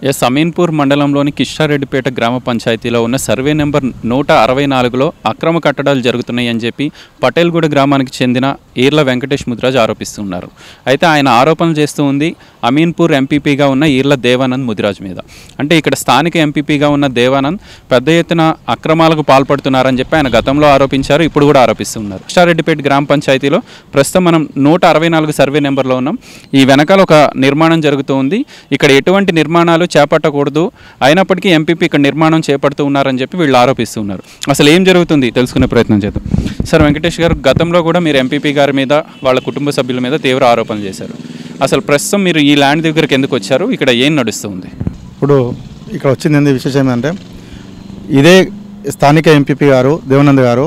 Yes Ameenpur మండలంలోని కిష్టారెడ్డిపేట గ్రామ పంచాయతీలో ఉన్న సర్వే నెంబర్ నూట అరవై నాలుగులో అక్రమ కట్టడాలు జరుగుతున్నాయి అని చెప్పి పటేల్గూడ గ్రామానికి చెందిన ఈర్ల వెంకటేష్ ముద్రాజ్ ఆరోపిస్తున్నారు అయితే ఆయన ఆరోపణలు చేస్తూ ఉంది అమీన్పూర్ ఎంపీపీగా ఉన్న ఈర్ల దేవానంద్ ముదిరాజ్ మీద అంటే ఇక్కడ స్థానిక ఎంపీపీగా ఉన్న దేవానంద్ పెద్ద ఎత్తున అక్రమాలకు పాల్పడుతున్నారని చెప్పి ఆయన గతంలో ఆరోపించారు ఇప్పుడు కూడా ఆరోపిస్తున్నారు కిష్టారెడ్డిపేట గ్రామ పంచాయతీలో ప్రస్తుతం మనం నూట అరవై నాలుగు సర్వే నెంబర్లో ఉన్నాం ఈ వెనకాల ఒక నిర్మాణం జరుగుతూ ఉంది ఇక్కడ ఎటువంటి నిర్మాణాలు చేపట్టకూడదు అయినప్పటికీ ఎంపీపీ ఇక్కడ నిర్మాణం చేపడుతూ ఉన్నారని చెప్పి వీళ్ళు ఆరోపిస్తున్నారు అసలు ఏం జరుగుతుంది తెలుసుకునే ప్రయత్నం చేద్దాం సార్ వెంకటేష్ గారు గతంలో కూడా మీరు ఎంపీపీ గారి మీద వాళ్ళ కుటుంబ సభ్యుల మీద తీవ్ర ఆరోపణలు చేశారు అసలు ప్రస్తుతం మీరు ఈ ల్యాండ్ దగ్గరికి ఎందుకు వచ్చారు ఇక్కడ ఏం నడుస్తుంది ఇప్పుడు ఇక్కడ వచ్చింది ఏంది విశేషం ఏంటంటే ఇదే స్థానిక ఎంపీపీ గారు దేవానంద్ గారు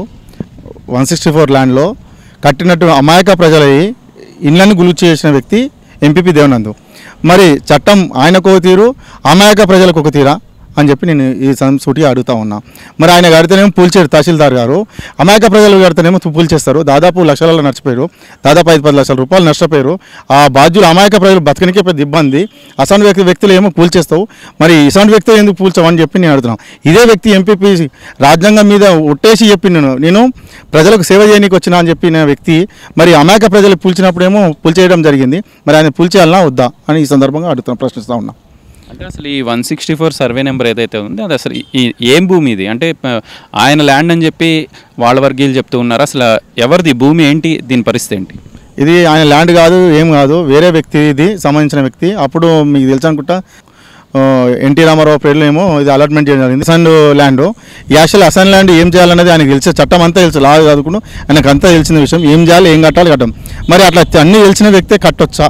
వన్ సిక్స్టీ ఫోర్ ల్యాండ్లో కట్టినట్టు అమాయక ప్రజలై ఇళ్ళని గులు చేసిన వ్యక్తి ఎంపీపీ దేవానంద్ మరి చట్టం ఆయనకు ఒక తీరు అమాయక ప్రజలకు ఒక తీరా అని చెప్పి నేను ఈ సం- సూటిగా అడుగుతా ఉన్నా మరి ఆయన కడితేనేమో పూల్చారు తహసీల్దార్ గారు అమాయక ప్రజలు కడితేనేమో పూల్చేస్తారు దాదాపు లక్షలలో నష్టపోయారు దాదాపు ఐదు పది లక్షల రూపాయలు నష్టపోయారు ఆ బాధ్యులు అమాయక ప్రజలు బతకనికే పెద్ద ఇబ్బంది అసలు వ్యక్తి వ్యక్తులు ఏమో పూల్చేస్తావు మరి ఇసంటి వ్యక్తులు ఎందుకు పూల్చావని చెప్పి నేను అడుగుతున్నాను ఇదే వ్యక్తి ఎంపీపీ రాజ్యాంగం మీద ఒట్టేసి చెప్పి నేను నేను ప్రజలకు సేవ చేయనీకి వచ్చినా అని చెప్పిన వ్యక్తి మరి అమాయక ప్రజలు పూల్చినప్పుడేమో పూల్చేయడం జరిగింది మరి ఆయన పూల్చేయాలన్నా వద్దా అని ఈ సందర్భంగా అడుగుతున్నా ప్రశ్నిస్తా ఉన్నా అంటే అసలు ఈ one sixty four survey number ఏదైతే ఉందో అది అసలు ఈ ఏం భూమి ఇది అంటే ప- ఆయన ల్యాండ్ అని చెప్పి వాళ్ళ వర్గీయులు చెప్తూ ఉన్నారు అసలు ఎవరిది భూమి ఏంటి దీని పరిస్థితి ఏంటి ఇది ఆయన ల్యాండ్ కాదు ఏం కాదు వేరే వ్యక్తి ఇది సంబంధించిన వ్యక్తి అప్పుడు మీకు తెలుసు అనుకుంటా ఆ, ఎన్టీ రామారావు పేర్లు ఏమో ఇది అలాట్మెంట్ చేయడం జరిగింది assign land actual assign land ఏం చేయాలన్నది ఆయనకు తెలిసే చట్టం అంతా తెలుసు లా చదువుకుని ఆయనకు అంతా తెలిసిన విషయం ఏం చేయాలి ఏం కట్టాలి కట్టం మరి అట్లా అన్నీ తెలిసిన వ్యక్తే కట్టొచ్చా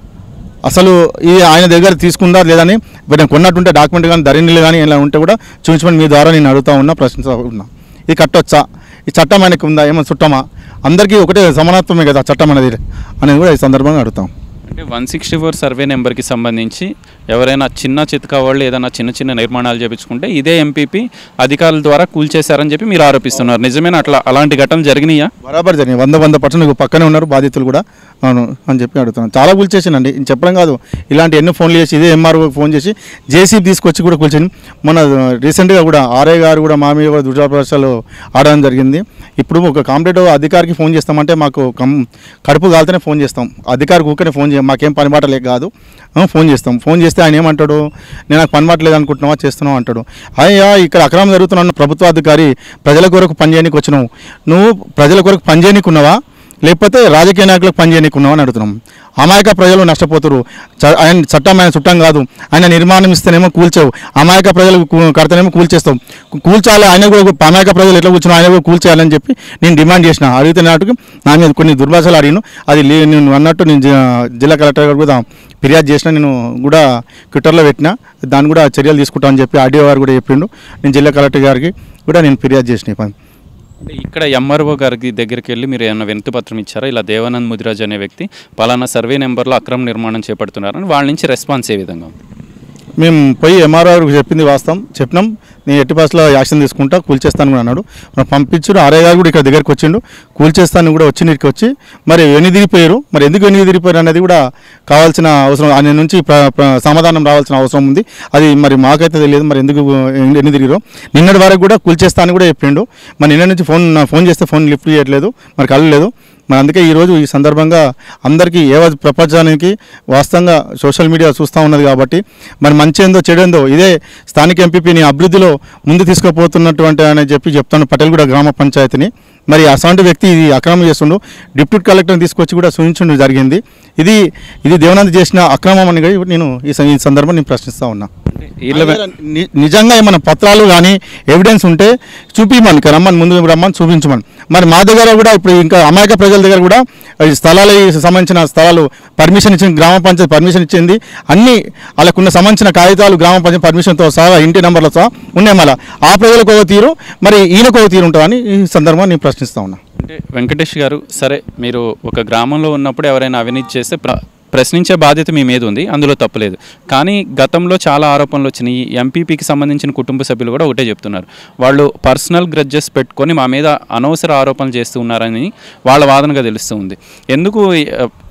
అసలు ఈ ఆయన దగ్గర తీసుకుందా లేదని ఇప్పుడు నేను కొన్నట్టుంటే డాక్యుమెంట్ కానీ ధరణిలు కానీ ఇలా ఉంటే కూడా చూపించమని మీ ద్వారా నేను అడుగుతా ఉన్నా ప్రశ్నిస్తా ఉన్నా ఇది కట్టొచ్చా ఈ చట్టం ఆయనకు ఉందా ఏమైనా చుట్టమా అందరికీ ఒకటే సమానత్వమే కదా చట్టం అనేది అనేది కూడా ఈ సందర్భంగా అడుగుతాం అంటే వన్ సిక్స్టీ ఫోర్ సర్వే నెంబర్కి సంబంధించి ఎవరైనా చిన్న చితక వాళ్ళు ఏదైనా చిన్న చిన్న నిర్మాణాలు చేపించుకుంటే ఇదే ఎంపీపీ అధికారుల ద్వారా కూల్చేశారని చెప్పి మీరు ఆరోపిస్తున్నారు నిజమేనా అట్లా అలాంటి ఘటనలు జరిగినాయా బరాబర్ జరిగింది వంద వంద పర్సెంట్ పక్కనే ఉన్నారు బాధితులు కూడా అవును అని చెప్పి అడుగుతున్నాను చాలా కూల్చేసానండి నేను చెప్పడం కాదు ఇలాంటి ఎన్నో ఫోన్లు చేసి ఇదే ఎంఆర్ఓ ఫోన్ చేసి జేసీబీ తీసుకొచ్చి కూడా కూల్చాను మొన్న రీసెంట్గా కూడా ఆర్ఐ గారు కూడా మా మీద కూడా దుర్జాపరాశాలు ఆడడం జరిగింది ఇప్పుడు ఒక కాంపిటేటివ్ అధికారికి ఫోన్ చేస్తామంటే మాకు కం కడుపు కాలితేనే ఫోన్ చేస్తాం అధికారికి ఊకనే ఫోన్ చేయం మాకేం పని బాట లేక కాదు ఆ, ఫోన్ చేస్తాం ఫోన్ చేస్తే ఆయన ఏమంటాడు నేను నాకు పని బాట లేదనుకుంటున్నావా చేస్తున్నావు అంటాడు అయ్యా ఇక్కడ అక్రమం జరుగుతున్న ప్రభుత్వ అధికారి ప్రజల కొరకు పనిచేయడానికి వచ్చినావు నువ్వు ప్రజల కొరకు పనిచేయనికి ఉన్నావా లేకపోతే రాజకీయ నాయకులకు పనిచేయనికి ఉన్నావా అని అడుగుతున్నాం అమాయక ప్రజలు నష్టపోతారు చ- ఆయన చట్టం ఆయన చుట్టం కాదు ఆయన నిర్మాణం ఇస్తేనేమో కూల్చావు అమాయక ప్రజలు కూ- కడితేనేమో కూల్చేస్తావు కూ- కూల్చాలి ఆయన కూడా అమాయక ప్రజలు ఎట్లా కూర్చున్నా ఆయన కూడా కూల్చేయాలని చెప్పి నేను డిమాండ్ చేసిన అడిగితే నాటుకు నా మీద కొన్ని దుర్భాషలు అడిగిను అది లే నేను అన్నట్టు నేను జి- జిల్లా కలెక్టర్ గారు కూడా ఫిర్యాదు చేసిన నేను కూడా ట్విట్టర్లో పెట్టిన దాన్ని కూడా చర్యలు తీసుకుంటామని చెప్పి ఆర్డీఓ గారు కూడా చెప్పిండు నేను జిల్లా కలెక్టర్ గారికి కూడా నేను ఫిర్యాదు చేసిన ఈ పని అంటే ఇక్కడ ఎంఆర్ఓ గారికి దగ్గరికి వెళ్ళి మీరు ఏమైనా వినతి పత్రం ఇచ్చారా ఇలా దేవానంద్ ముదిరాజ్ అనే వ్యక్తి పలానా సర్వే నెంబర్లో అక్రమ నిర్మాణం చేపడుతున్నారని వాళ్ళ నుంచి రెస్పాన్స్ ఏ విధంగా ఉంది మేము పోయి ఎంఆర్ఓ గారికి చెప్పింది వాస్తవం చెప్పినాం నేను ఎట్టి బస్సులో యాక్షన్ తీసుకుంటా కూల్చేస్తాను కూడా అన్నాడు మనం పంపించారు ఆర్ఐ గారు కూడా ఇక్కడ దగ్గరికి వచ్చిండు కూల్చేస్తాను కూడా వచ్చి నీకు వచ్చి మరి ఎన్ని తిరిగిపోయారు మరి ఎందుకు ఎన్ని తిరిగిపోయారు అనేది కూడా కావాల్సిన అవసరం ఆయన నుంచి ప్ర- ప్ర- సమాధానం రావాల్సిన అవసరం ఉంది అది మరి మాకైతే తెలియదు మరి ఎందుకు ఎన్ని ఎన్ని తిరిగారు నిన్నటి వరకు కూడా కూల్చేస్తాను కూడా చెప్పిండు మరి నిన్న నుంచి ఫోన్ ఫోన్ చేస్తే ఫోన్ లిఫ్ట్ చేయట్లేదు మరి కలలేదు మరి అందుకే ఈరోజు ఈ సందర్భంగా అందరికీ ఏ ప్రపంచానికి వాస్తవంగా సోషల్ మీడియా చూస్తూ ఉన్నది కాబట్టి మరి మంచి ఏందో చెడేందో ఇదే స్థానిక ఎంపీపీని అభివృద్ధిలో ముందు తీసుకుపోతున్నటువంటి అని చెప్పి చెప్తాను పటేల్గూడ గ్రామ పంచాయతీని మరి అసంటి వ్యక్తి ఇది అక్రమం చేస్తుండు డిప్యూటీ కలెక్టర్ని తీసుకొచ్చి కూడా సూచించడం జరిగింది ఇది ఇది దేవనంద్ చేసిన అక్రమం అని కూడా నేను ఈ సం- ఈ సందర్భం నేను ప్రశ్నిస్తూ ఉన్నా వీళ్ళ ని- నిజంగా ఏమైనా పత్రాలు కానీ ఎవిడెన్స్ ఉంటే చూపించమని ఇక రమ్మని ముందు రమ్మని చూపించమని మరి మా దగ్గర కూడా ఇప్పుడు ఇంకా అమాయక ప్రజల దగ్గర కూడా ఈ స్థలాలకు సంబంధించిన స్థలాలు పర్మిషన్ ఇచ్చిన గ్రామ పంచాయతీ పర్మిషన్ ఇచ్చింది అన్ని వాళ్ళకున్న సంబంధించిన కాగితాలు గ్రామ పంచాయతీ పర్మిషన్తో సహా ఇంటి నెంబర్లతో సహా ఉన్నాయి మళ్ళీ ఆ ప్రజలకు ఒక తీరు మరి ఈయనకు ఒక తీరు ఉంటుందని ఈ సందర్భంగా నేను ప్రశ్నిస్తా ఉన్నా అంటే వెంకటేష్ గారు సరే మీరు ఒక గ్రామంలో ఉన్నప్పుడు ఎవరైనా అవినీతి చేస్తే ప్ర- ప్రశ్నించే బాధ్యత మీ మీద ఉంది అందులో తప్పలేదు కానీ గతంలో చాలా ఆరోపణలు వచ్చినాయి ఎంపీపీకి సంబంధించిన కుటుంబ సభ్యులు కూడా ఒకటే చెప్తున్నారు వాళ్ళు పర్సనల్ గ్రడ్జెస్ పెట్టుకొని మా మీద అనవసర ఆరోపణలు చేస్తూ ఉన్నారని వాళ్ళ వాదనగా తెలుస్తూ ఉంది ఎందుకు ఆ,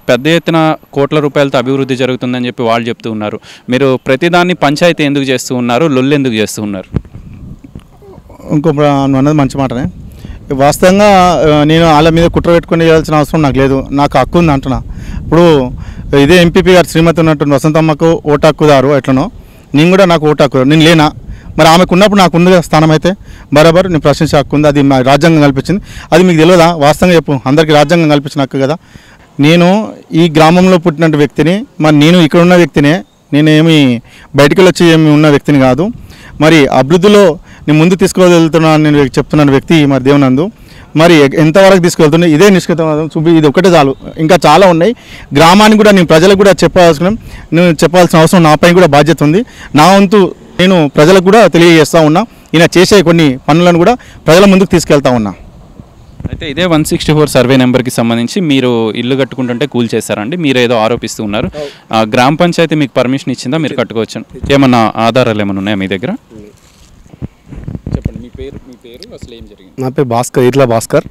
పెద్ద ఎత్తున కోట్ల రూపాయలతో అభివృద్ధి జరుగుతుందని చెప్పి వాళ్ళు చెప్తూ ఉన్నారు మీరు ప్రతిదాన్ని పంచాయతీ ఎందుకు చేస్తూ ఉన్నారు లొల్లు ఎందుకు చేస్తూ ఉన్నారు ఇంకో ప్ర- నువ్వు అన్నది మంచి మాటనే వాస్తవంగా ఆ, నేను వాళ్ళ మీద కుట్ర పెట్టుకుని చేయాల్సిన అవసరం నాకు లేదు నాకు హక్కు ఉంది అంటున్నా ఇప్పుడు ఇదే ఎంపీపీ గారు శ్రీమతి ఉన్నట్టు వసంతమ్మకు ఓటు హక్కుదారు ఎట్లనో నేను కూడా నాకు ఓటు హక్కు నేను లేనా మరి ఆమెకు ఉన్నప్పుడు నాకు ఉంది కదా స్థానం అయితే బరాబర్ నేను ప్రశ్నించే హక్కు ఉంది అది మా రాజ్యాంగం కల్పించింది అది మీకు తెలియదా వాస్తవంగా చెప్పు అందరికీ రాజ్యాంగం కల్పించిన హక్కు కదా నేను ఈ గ్రామంలో పుట్టిన వ్యక్తిని మరి నేను ఇక్కడ ఉన్న వ్యక్తినే నేను ఏమి బయటికి వచ్చి ఏమి ఉన్న వ్యక్తిని కాదు మరి అభివృద్ధిలో నేను ముందు తీసుకువెళ్తున్నాను నేను చెప్తున్నాను వ్యక్తి మరి దేవునందు మరి ఎ- ఎంతవరకు తీసుకెళ్తుంది ఇదే నిష్కృతం చూపి ఇది ఒకటే చాలు ఇంకా చాలా ఉన్నాయి గ్రామానికి కూడా నేను ప్రజలకు కూడా చెప్పాల్సిన నేను చెప్పాల్సిన అవసరం నాపై కూడా బాధ్యత ఉంది నా వంతు నేను ప్రజలకు కూడా తెలియజేస్తూ ఉన్నా ఈయన చేసే కొన్ని పనులను కూడా ప్రజల ముందుకు తీసుకెళ్తా ఉన్నా అయితే ఇదే వన్ సిక్స్టీ ఫోర్ సర్వే నెంబర్కి సంబంధించి మీరు ఇల్లు కట్టుకుంటుంటే కూల్ చేశారండి మీరు ఏదో ఆరోపిస్తూ ఉన్నారు ఆ, గ్రామ పంచాయతీ మీకు పర్మిషన్ ఇచ్చిందా మీరు కట్టుకోవచ్చు ఏమన్నా ఆధారాలు ఏమైనా ఉన్నాయా మీ దగ్గర చెప్పండి మీ పేరు మీ పేరు అసలు ఏం జరిగింది నా పేరు భాస్కర్ ఇట్లా భాస్కర్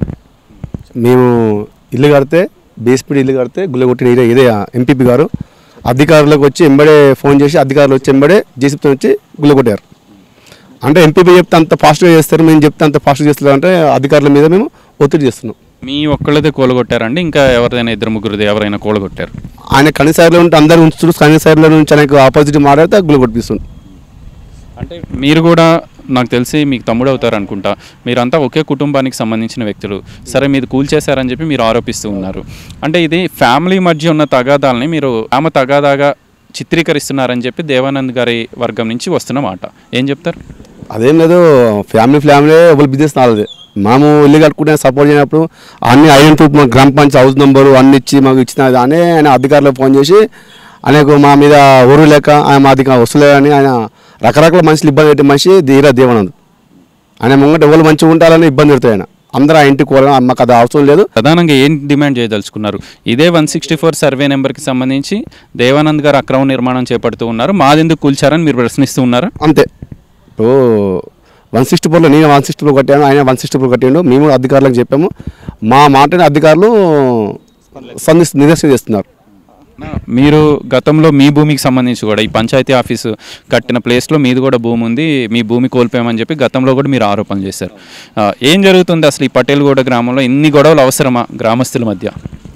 మేము ఇల్లు కడితే బేస్పీడ్ ఇల్లు కడితే గుల్లగొట్టిన ఇదే ఇదే ఎంపీపీ గారు అధికారులకు వచ్చి ఎంబడే ఫోన్ చేసి అధికారులు వచ్చి ఎంబడే జేసీపీతో వచ్చి గుల్లగొట్టారు అంటే ఎంపీపీ చెప్తే అంత ఫాస్ట్గా చేస్తారు మేము చెప్తే అంత ఫాస్ట్గా చేస్తారు అంటే అధికారుల మీద మేము ఒత్తిడి చేస్తున్నాం మీ ఒక్కళ్ళదే కూలగొట్టారండి ఇంకా ఎవరిదైనా ఇద్దరు ముగ్గురుది ఎవరైనా కూలగొట్టారు ఆయన కనీసారిలో ఉంటే అందరు ఉంచుతున్నారు కనీసారిలో నుంచి ఆయనకు ఆపోజిట్ మాట్లాడితే గుల్లగొట్టిస్తుంది అంటే మీరు కూడా నాకు తెలిసి మీకు తమ్ముడు అవుతారు అనుకుంటా మీరంతా ఒకే కుటుంబానికి సంబంధించిన వ్యక్తులు సరే మీరు కూల్ చేశారని చెప్పి మీరు ఆరోపిస్తూ ఉన్నారు అంటే ఇది ఫ్యామిలీ మధ్య ఉన్న తగాదాలని మీరు ఆమె తగాదాగా చిత్రీకరిస్తున్నారని చెప్పి దేవానంద్ గారి వర్గం నుంచి వస్తున్న మాట ఏం చెప్తారు అదేం లేదు ఫ్యామిలీ ఫ్యామిలీ ఎవరి బిజినెస్ నాది మేము ఇల్లు కట్టుకుంటే సపోర్ట్ చేయనప్పుడు అన్ని ఐడెంట్ ప్రూఫ్ మా గ్రామ పంచాయతీ హౌస్ నెంబరు అన్ని ఇచ్చి మాకు ఇచ్చిన అని ఆయన అధికారులకు ఫోన్ చేసి ఆయనకు మా మీద ఊరు లేక ఆయన మా అధికారం వస్తులేదని ఆయన రకరకాల మనుషులు ఇబ్బంది పెట్టే మనిషి ధీర దేవనంద్ ఆయన ముంగట ఎవరు మంచిగా ఉంటారని ఇబ్బంది పెడతాయి ఆయన అందరూ ఆ ఇంటికి కోవాలి మాకు అది అవసరం లేదు ప్రధానంగా ఏం డిమాండ్ చేయదలుచుకున్నారు ఇదే వన్ సిక్స్టీ ఫోర్ సర్వే నెంబర్కి సంబంధించి దేవానంద్ గారు అక్రమ నిర్మాణం చేపడుతూ ఉన్నారు మాదెందుకు కూల్చారని మీరు ప్రశ్నిస్తూ ఉన్నారు అంతే ఇప్పుడు వన్ సిక్స్టీ ఫోర్లో నేను వన్ సిక్స్టీ ఫోర్ కట్టాను ఆయన వన్ సిక్స్టీ ఫోర్ కట్టాడు మేము కూడా అధికారులకు చెప్పాము మా మాటని అధికారులు స్పందిస్తు నిదర్శనం చేస్తున్నారు మీరు గతంలో మీ భూమికి సంబంధించి కూడా ఈ పంచాయతీ ఆఫీసు కట్టిన ప్లేస్లో మీది కూడా భూమి ఉంది మీ భూమి కోల్పోయామని చెప్పి గతంలో కూడా మీరు ఆరోపణలు చేశారు ఆ, ఏం జరుగుతుంది అసలు ఈ పటేల్గూడ గ్రామంలో ఇన్ని గొడవలు అవసరమా గ్రామస్తుల మధ్య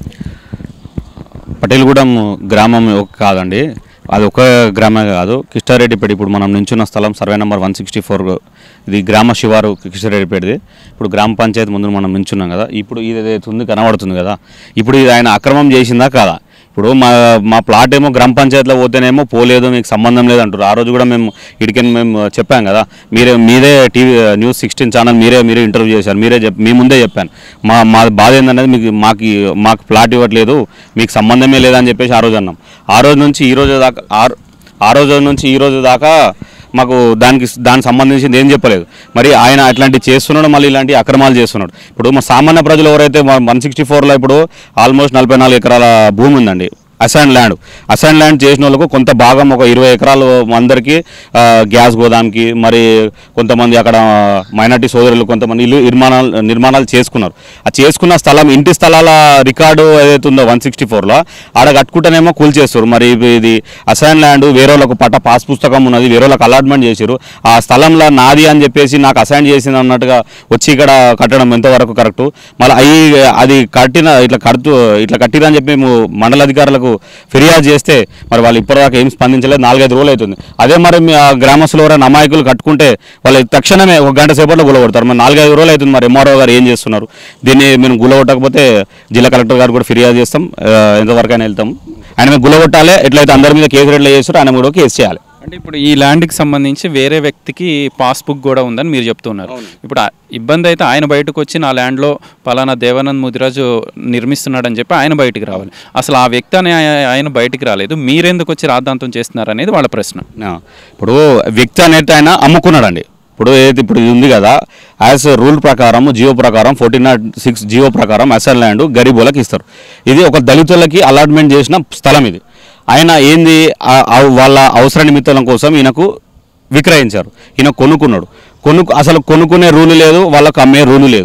పటేల్గూడెం గ్రామం ఒక కాదండి అది ఒక గ్రామే కాదు కిష్టారెడ్డిపేట ఇప్పుడు మనం నించున్న స్థలం survey number one sixty four ఇది గ్రామ శివారు కిష్టారెడ్డిపేటది ఇప్పుడు గ్రామ పంచాయతీ ముందు మనం నించున్నాం కదా ఇప్పుడు ఇది ఏదైతే ఉంది కనబడుతుంది కదా ఇప్పుడు ఇది ఆయన అక్రమం చేసిందా కాదా ఇప్పుడు మా మా ప్లాట్ ఏమో గ్రామ పంచాయతీలో పోతేనేమో పోలేదు మీకు సంబంధం లేదు అంటారు ఆ రోజు కూడా మేము ఇడికని మేము చెప్పాం కదా మీరే మీరే టీవీ న్యూస్ సిక్స్టీన్ ఛానల్ మీరే మీరే ఇంటర్వ్యూ చేశారు మీరే చెప్ మీ ముందే చెప్పాను మా మా బాధ ఏందనేది మీకు మాకు మాకు ప్లాట్ ఇవ్వట్లేదు మీకు సంబంధమే లేదని చెప్పేసి ఆ రోజు అన్నాం ఆ రోజు నుంచి ఈ రోజు దాకా ఆ- ఆ రోజు నుంచి ఈ రోజు దాకా మాకు దానికి దానికి సంబంధించింది ఏం చెప్పలేదు మరి ఆయన అట్లాంటివి చేస్తున్నాడు మళ్ళీ ఇలాంటి అక్రమాలు చేస్తున్నాడు ఇప్పుడు మా సామాన్య ప్రజలు ఎవరైతే వన్ సిక్స్టీ ఫోర్లో ఇప్పుడు ఆల్మోస్ట్ నలభై నాలుగు ఎకరాల భూమి ఉందండి అసైన్ ల్యాండ్ అసైన్ ల్యాండ్ చేసిన వాళ్ళకు కొంత భాగం ఒక ఇరవై ఎకరాలు అందరికీ ఆ, గ్యాస్ గోదాంకి మరి కొంతమంది అక్కడ మైనార్టీ సోదరులు కొంతమంది ఇల్లు నిర్మాణాలు నిర్మాణాలు చేసుకున్నారు ఆ చేసుకున్న స్థలం ఇంటి స్థలాల రికార్డు ఏదైతే ఉందో వన్ సిక్స్టీ ఫోర్లో ఆడ కట్టుకుంటేనేమో కూల్చేస్తారు మరి ఇది- ఇది అసైన్ ల్యాండ్ వేరే వాళ్ళకు పట్ట పాస్ పుస్తకం ఉన్నది వేరే వాళ్ళకి అలాట్మెంట్ చేశారు ఆ స్థలంలో నాది అని చెప్పేసి నాకు అసైన్ చేసింది అన్నట్టుగా వచ్చి ఇక్కడ కట్టడం ఎంతవరకు కరెక్ట్ మళ్ళీ అవి అది కట్టిన ఇట్లా కడుతూ ఇట్లా కట్టిరని చెప్పి మేము మండల అధికారులకు ఫిర్యాదు చేస్తే మరి వాళ్ళు ఇప్పటిదాకా ఏం స్పందించలేదు నాలుగైదు రోజులు అవుతుంది అదే మరి మీ ఆ గ్రామస్తులు ఎవరైనా అమాయకులు కట్టుకుంటే వాళ్ళు తక్షణమే ఒక గంట సేపట్లో గులగొడతారు మరి నాలుగైదు రోజులు అవుతుంది మరి ఎంఆర్ఓ గారు ఏం చేస్తున్నారు దీన్ని మేము గులగొట్టకపోతే జిల్లా కలెక్టర్ గారు కూడా ఫిర్యాదు చేస్తాం ఆ, ఎంతవరకైనా వెళ్తాం ఆయన మీద గులగొట్టాలి ఎట్లయితే అందరి మీద కేసు ఎట్లా చేస్తారో ఆయన కూడా కేసు చేయాలి అంటే ఇప్పుడు ఈ ల్యాండ్కి సంబంధించి వేరే వ్యక్తికి పాస్బుక్ కూడా ఉందని మీరు చెప్తున్నారు ఇప్పుడు ఆ ఇబ్బంది అయితే ఆయన బయటకు వచ్చి నా ల్యాండ్లో పలానా దేవానంద్ ముదిరాజు నిర్మిస్తున్నాడని చెప్పి ఆయన బయటికి రావాలి అసలు ఆ వ్యక్తి అనే ఆయ- ఆయన బయటికి రాలేదు మీరెందుకు వచ్చి రాద్ధాంతం చేస్తున్నారు అనేది వాళ్ళ ప్రశ్న ఆ, ఇప్పుడు వ్యక్తి అనేది ఆయన అమ్ముకున్నాడండి ఇప్పుడు ఏది ఇప్పుడు ఇది ఉంది కదా యాజ్ రూల్ ప్రకారం జియో ప్రకారం ఫోర్టీన్ నాట్ సిక్స్ జియో ప్రకారం అసల్ ల్యాండ్ గరీబులకు ఇస్తారు ఇది ఒక దళితులకి అలాట్మెంట్ చేసిన స్థలం ఇది ఆయన ఏంది ఆ- ఆ వాళ్ళ అవసర నిమిత్తం కోసం ఈయనకు విక్రయించారు ఈయన కొనుక్కున్నాడు కొనుక్కు అసలు కొనుక్కునే రూలు లేదు వాళ్ళకు అమ్మే రూలు లేదు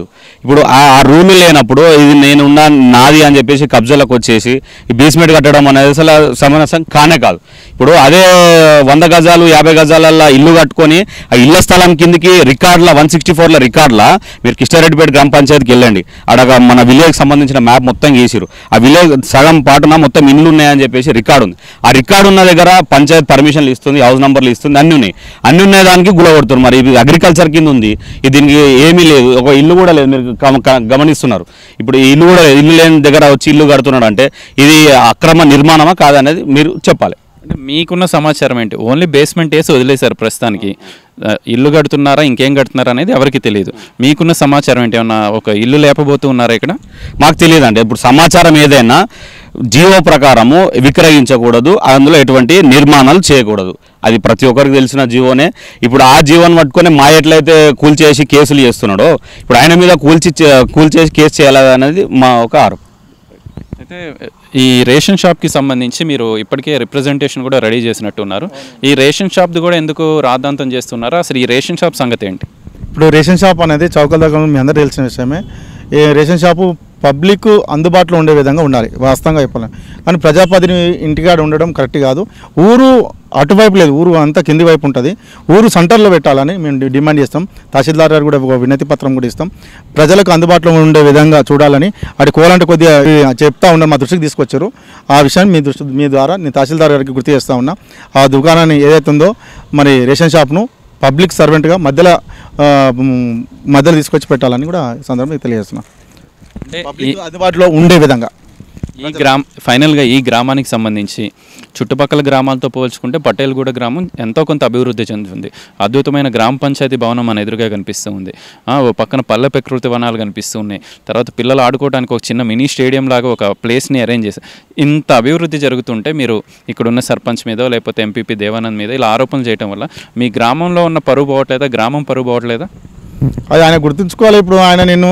ఇప్పుడు ఆ ఆ రూల్ లేనప్పుడు ఇది నేను ఉన్న నాది అని చెప్పేసి కబ్జాలకు వచ్చేసి ఈ బేస్మెంట్ కట్టడం అనేది అసలు సమంజసం కానే కాదు ఇప్పుడు అదే వంద గజాలు యాభై గజాలల్లో ఇల్లు కట్టుకొని ఆ ఇళ్ల స్థలం కిందికి రికార్డుల వన్ సిక్స్టీ ఫోర్ల రికార్డుల మీరు కిష్టారెడ్డిపేట గ్రామ పంచాయతీకి వెళ్ళండి అడగ మన విలేజ్కి సంబంధించిన మ్యాప్ మొత్తం గీసిరు ఆ విలేజ్ సగం పాటున మొత్తం ఇండ్లు ఉన్నాయని చెప్పేసి రికార్డు ఉంది ఆ రికార్డు ఉన్న దగ్గర పంచాయత్ పర్మిషన్లు ఇస్తుంది హౌస్ నంబర్లు ఇస్తుంది అన్ని ఉన్నాయి అన్ని ఉన్నాయి దానికి గులగొడుతున్నారు మరి ఇది అగ్రికల్చర్ కింద ఉంది ఇది దీనికి ఏమీ లేదు ఒక ఇల్లు కూడా లేదు మీరు గమ- గ- గమనిస్తున్నారు ఇప్పుడు ఈ ఇల్లు కూడా లేదు. ఇల్లు లేని దగ్గర వచ్చి ఇల్లు కడుతున్నాడు అంటే ఇది అక్రమ నిర్మాణమా కాదనేది మీరు చెప్పాలి అంటే మీకున్న సమాచారం ఏంటి ఓన్లీ బేస్మెంట్ వేసి వదిలేశారు ప్రస్తుతానికి ఆ, ఇల్లు కడుతున్నారా ఇంకేం కడుతున్నారా అనేది ఎవరికి తెలియదు మీకున్న సమాచారం ఏంటి ఏమన్నా ఒక ఇల్లు లేపబోతూ ఉన్నారా ఇక్కడ మాకు తెలియదండి ఇప్పుడు సమాచారం ఏదైనా జీవో ప్రకారము విక్రయించకూడదు అందులో ఎటువంటి నిర్మాణాలు చేయకూడదు అది ప్రతి ఒక్కరికి తెలిసిన జీవోనే ఇప్పుడు ఆ జీవోని పట్టుకొని మా ఎట్లయితే కూల్చేసి కేసులు చేస్తున్నాడో ఇప్పుడు ఆయన మీద కూల్చి చే- కూల్చేసి కేసు చేయాలి అనేది మా ఒక ఆరోపణ అయితే ఈ రేషన్ షాప్కి సంబంధించి మీరు ఇప్పటికే రిప్రజెంటేషన్ కూడా రెడీ చేసినట్టు ఉన్నారు ఈ రేషన్ షాప్ది కూడా ఎందుకు రాద్ధాంతం చేస్తున్నారు అసలు ఈ రేషన్ షాప్ సంగతి ఏంటి ఇప్పుడు రేషన్ షాప్ అనేది చౌకల దగ్గర మీ అందరూ తెలిసిన విషయమే ఈ రేషన్ షాపు పబ్లిక్ అందుబాటులో ఉండే విధంగా ఉండాలి వాస్తవంగా చెప్పాలి కానీ ప్రజాపతిని ఇంటికాడ ఉండడం కరెక్ట్ కాదు ఊరు అటువైపు లేదు ఊరు అంతా కింది వైపు ఉంటుంది ఊరు సెంటర్లో పెట్టాలని మేము డి- డిమాండ్ చేస్తాం తహసీల్దార్ గారు కూడా ఒక వినతి పత్రం కూడా ఇస్తాం ప్రజలకు అందుబాటులో ఉండే విధంగా చూడాలని అటు కోలంటే కొద్దిగా ఈ చెప్తా ఉన్నారు మా దృష్టికి తీసుకొచ్చారు ఆ విషయాన్ని మీ దృష్టి మీ ద్వారా నేను తహసీల్దార్ గారికి గుర్తు చేస్తా ఉన్నా ఆ దుకాణాన్ని ఏదైతే ఉందో మరి రేషన్ షాప్ను పబ్లిక్ సర్వెంట్గా మధ్యలో ఆ, మ్, మధ్యలో తీసుకొచ్చి పెట్టాలని కూడా ఈ సందర్భంగా తెలియజేస్తున్నా అంటే ఈ పబ్లిక్ అందుబాటులో ఉండే విధంగా ఈ గ్రామ ఫైనల్గా ఈ గ్రామానికి సంబంధించి చుట్టుపక్కల గ్రామాలతో పోల్చుకుంటే పటేల్గూడ గ్రామం ఎంతో కొంత అభివృద్ధి చెందుతుంది అద్భుతమైన గ్రామ పంచాయతీ భవనం మన ఎదురుగా కనిపిస్తూ ఉంది ఆ, ఓ పక్కన పల్లె ప్రకృతి వనాలు కనిపిస్తూ ఉన్నాయి తర్వాత పిల్లలు ఆడుకోవడానికి ఒక చిన్న మినీ స్టేడియం లాగా ఒక ప్లేస్ని అరేంజ్ చేశారు ఇంత అభివృద్ధి జరుగుతుంటే మీరు ఇక్కడున్న సర్పంచ్ మీదో లేకపోతే ఎంపీపీ దేవానంద్ మీద ఇలా ఆరోపణలు చేయడం వల్ల మీ గ్రామంలో ఉన్న పరువు పోవట్లేదా గ్రామం పరువు పోవట్లేదా అది ఆయన గుర్తుంచుకోవాలి ఇప్పుడు ఆయన నేను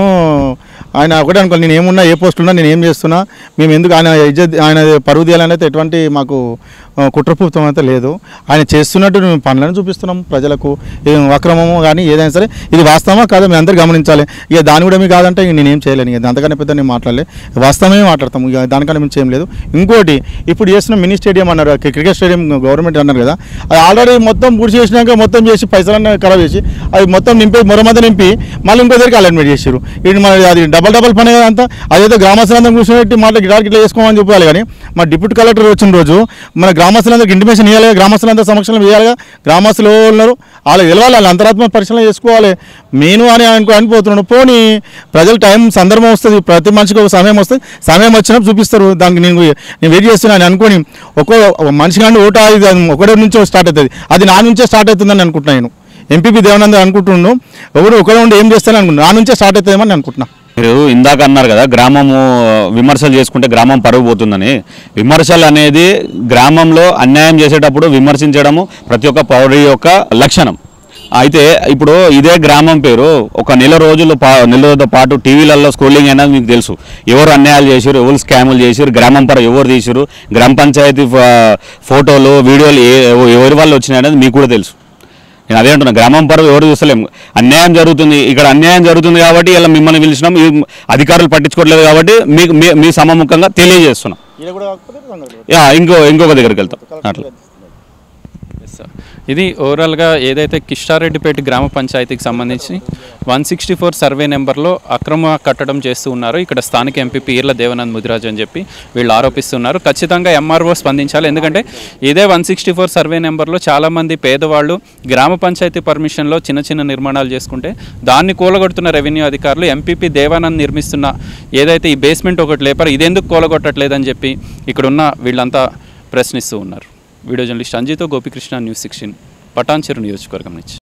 ఆయన ఒకటే అనుకోవాలి నేను ఏమున్నా ఏ పోస్ట్ ఉన్నా నేను ఏం చేస్తున్నా మేము ఎందుకు ఆయన ఇజ్జత్ ఆయన పరువు తీయాలని అయితే ఎటువంటి మాకు ఆ, కుట్రపూరితం అయితే లేదు ఆయన చేస్తున్నట్టు మేము పనులను చూపిస్తున్నాం ప్రజలకు ఏం అక్రమము కానీ ఏదైనా సరే ఇది వాస్తవమా కాదా మేము అందరూ గమనించాలి ఇక దాని కూడా మీకు కాదంటే ఇక నేనేం చేయలేను ఇక అంతకన్నా పెద్ద నేను మాట్లాడలే వాస్తవమే మాట్లాడతాం ఇక దానికన్నా మేము చేయలేదు ఇంకోటి ఇప్పుడు చేస్తున్న మినీ స్టేడియం అన్నారు క్రి- క్రికెట్ స్టేడియం గవర్నమెంట్ అన్నారు కదా అది ఆల్రెడీ మొత్తం పూర్తి చేసినాక మొత్తం చేసి పైసలన్నీ ఖరాబ్ చేసి అది మొత్తం నింపి మరొమంతా నింపి మళ్ళీ ఇంకో దగ్గరికి అలైన్మెంట్ చేసారు ఇది మన అది డబల్ డబల్ పని కదా అంతా అదేదో గ్రామస్తులందరం కూర్చోబెట్టి మాట గిటార్ గిట్లా చేసుకోమని చెప్పాలి కానీ మా డిప్యూటీ కలెక్టర్ వచ్చిన రోజు మన గ్రామస్తులందరికి ఇంటిమేషన్ ఇవ్వాలి గ్రామస్తులందరూ సమక్షంలో ఇవ్వాలిగా గ్రామస్తులు ఎవరు ఉన్నారు వాళ్ళు తెలవాలి వాళ్ళు అంతరాత్మ పరిశీలన చేసుకోవాలి నేను అని అనుకో అనిపోతున్నాడు పోనీ ప్రజలు టైం సందర్భం వస్తుంది ప్రతి మనిషికి ఒక సమయం వస్తుంది సమయం వచ్చినప్పుడు చూపిస్తారు దానికి నేను నేను వెయిట్ చేస్తున్నాను అనుకోని ఒక్కో ఒక మనిషి కానీ ఓటు అది ఒకటి నుంచో స్టార్ట్ అవుతుంది అది నా నుంచే స్టార్ట్ అవుతుందని అనుకుంటున్నాను నేను ఎంపీపీ దేవానంద్ అనుకుంటుండు ఎవరు ఒకడే ఉండి ఏం చేస్తాను అనుకుంటున్నాను నా నుంచే స్టార్ట్ అవుతుందేమని అనుకుంటున్నా మీరు ఇందాక అన్నారు కదా గ్రామము విమర్శలు చేసుకుంటే గ్రామం పరుగు పోతుందని విమర్శలు అనేది గ్రామంలో అన్యాయం చేసేటప్పుడు విమర్శించడము ప్రతి ఒక్క పౌరుడి యొక్క లక్షణం అయితే ఇప్పుడు ఇదే గ్రామం పేరు ఒక నెల రోజులు పా నెల రోజులతో పాటు టీవీలలో స్క్రోలింగ్ అయినది మీకు తెలుసు ఎవరు అన్యాయాలు చేశారు ఎవరు స్కాములు చేశారు గ్రామం పర ఎవరు తీసారు గ్రామ పంచాయతీ ఫ- ఫోటోలు వీడియోలు ఏ ఎవరి వాళ్ళు వచ్చినాయి అనేది మీకు కూడా తెలుసు నేను అదే అంటున్నా గ్రామం పరువు ఎవరు చూస్తలేము అన్యాయం జరుగుతుంది ఇక్కడ అన్యాయం జరుగుతుంది కాబట్టి ఇలా మిమ్మల్ని పిలిచినాం ఈ అధికారులు పట్టించుకోవట్లేదు కాబట్టి మీకు మీ- మీ సమాముఖంగా తెలియజేస్తున్నాం యా ఇంకో ఇంకొక దగ్గరికి వెళ్తాం అట్లా Yes, sir. ఇది ఓవరాల్గా ఏదైతే కిష్టారెడ్డిపేట గ్రామ పంచాయతీకి సంబంధించి వన్ సిక్స్టీ ఫోర్ సర్వే నెంబర్లో అక్రమ కట్టడం చేస్తూ ఉన్నారు ఇక్కడ స్థానిక ఎంపీ పీర్ల దేవనంద్ ముదిరాజ్ అని చెప్పి వీళ్ళు ఆరోపిస్తున్నారు ఖచ్చితంగా ఎంఆర్ఓ స్పందించాలి ఎందుకంటే ఇదే వన్ సిక్స్టీ ఫోర్ సర్వే నెంబర్లో చాలామంది పేదవాళ్ళు గ్రామ పంచాయతీ పర్మిషన్లో చిన్న చిన్న నిర్మాణాలు చేసుకుంటే దాన్ని కూలగొడుతున్న రెవెన్యూ అధికారులు ఎంపీపీ దేవానంద్ నిర్మిస్తున్న ఏదైతే ఈ బేస్మెంట్ ఒకటి లేపారో ఇదెందుకు కూలగొట్టట్లేదని చెప్పి ఇక్కడున్న వీళ్ళంతా ప్రశ్నిస్తూ ఉన్నారు వీడియో జర్నలిస్ట్ అంజితో గోపికృష్ణ న్యూస్ సిక్స్టీన్ పటాన్చెరు నియోజకవర్గం నుంచి